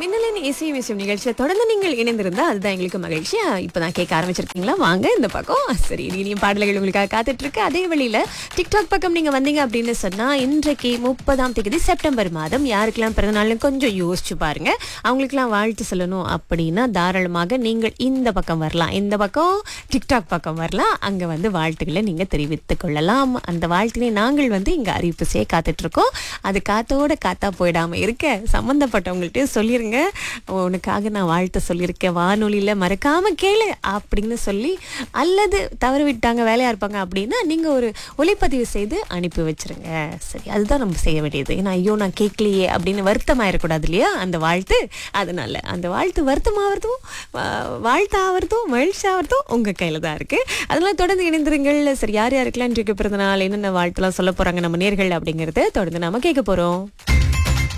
மின்னலின் இசை விஷயம் நிகழ்ச்சியை தொடர்ந்து நீங்கள் இணைந்திருந்தா அதுதான் எங்களுக்கு மகிழ்ச்சியா இப்பதான் கேட்க ஆரம்பிச்சிருக்கீங்களா வாங்க இந்த பக்கம் சரி இனியும் பாடல்கள் உங்களுக்காக காத்துட்டு இருக்கு அதே வழியில டிக்டாக் பக்கம் நீங்க வந்தீங்க அப்படின்னு சொன்னா இன்றைக்கு முப்பதாம் தேதி செப்டம்பர் மாதம் யாருக்கெல்லாம் பிறந்த நாள்னு கொஞ்சம் யோசிச்சு பாருங்க அவங்களுக்கெல்லாம் வாழ்த்து சொல்லணும் அப்படின்னா தாராளமாக நீங்கள் இந்த பக்கம் வரலாம் இந்த பக்கம் டிக்டாக் பக்கம் வரலாம் அங்க வந்து வாழ்த்துக்களை நீங்க தெரிவித்துக் கொள்ளலாம் அந்த வாழ்த்தினை நாங்கள் வந்து இங்க அறிவிப்பு செய்ய காத்துட்டு இருக்கோம் அது காத்தோட காத்தா போயிடாம இருக்க சம்பந்தப்பட்டவங்கள்ட்ட சொல்லிருங்க உனக்காக நான் வாழ்த்து சொல்லியிருக்கேன் வானொலியில மறக்காம கேளு அப்படின்னு சொல்லி அல்லது தவறு விட்டாங்க வேலையா இருப்பாங்க அப்படின்னா நீங்க ஒரு ஒளிப்பதிவு செய்து அனுப்பி வச்சிருங்க சரி அதுதான் நம்ம செய்ய வேண்டியது ஏன்னா ஐயோ நான் கேட்கலையே அப்படின்னு வருத்தமாயிடக்கூடாது இல்லையா அந்த வாழ்த்து அதனால அந்த வாழ்த்து வருத்தமாகறதும் வாழ்த்து ஆகிறதும் மகிழ்ச்சி ஆகிறதும் உங்க கையில தான் இருக்கு அதெல்லாம் தொடர்ந்து இணைந்திருங்கள் சரி யார் யாருக்கெல்லாம் இன்றைக்கு பிறந்த நாள் என்னென்ன வாழ்த்துலாம் சொல்ல போறாங்க நம்ம நேர்கள் அப்படிங்கறத தொடர்ந்து நாம கேட்க போறோம்